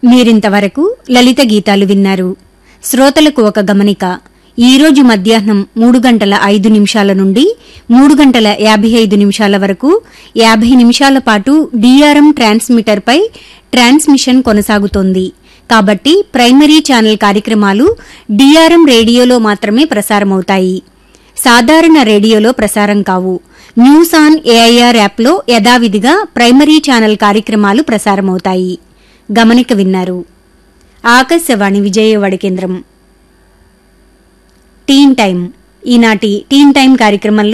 మీరింతవరకు లలిత గీతాలు విన్నారు శ్రోతలకు ఒక గమనిక ఈ రోజు మధ్యాహ్నం మూడు గంటల ఐదు నిమిషాల నుండి మూడు గంటల యాభై ఐదు నిమిషాల వరకు యాభై నిమిషాల పాటు డీఆర్ఎం ట్రాన్స్మిటర్పై ట్రాన్స్మిషన్ కొనసాగుతోంది కాబట్టి ప్రైమరీ ఛానల్ కార్యక్రమాలు డీఆర్ఎం రేడియోలో మాత్రమే ప్రసారమవుతాయి సాధారణ రేడియోలో ప్రసారం కావు న్యూస్ ఆన్ ఏఐఆర్ యాప్లో యథావిధిగా ప్రైమరీ ఛానల్ కార్యక్రమాలు ప్రసారమవుతాయి గమనిక విన్నారు ఆకాశవాణి విజయవాడ కేంద్రం టీన్ టైం ఈనాటి టీన్ టైం కార్యక్రమంలో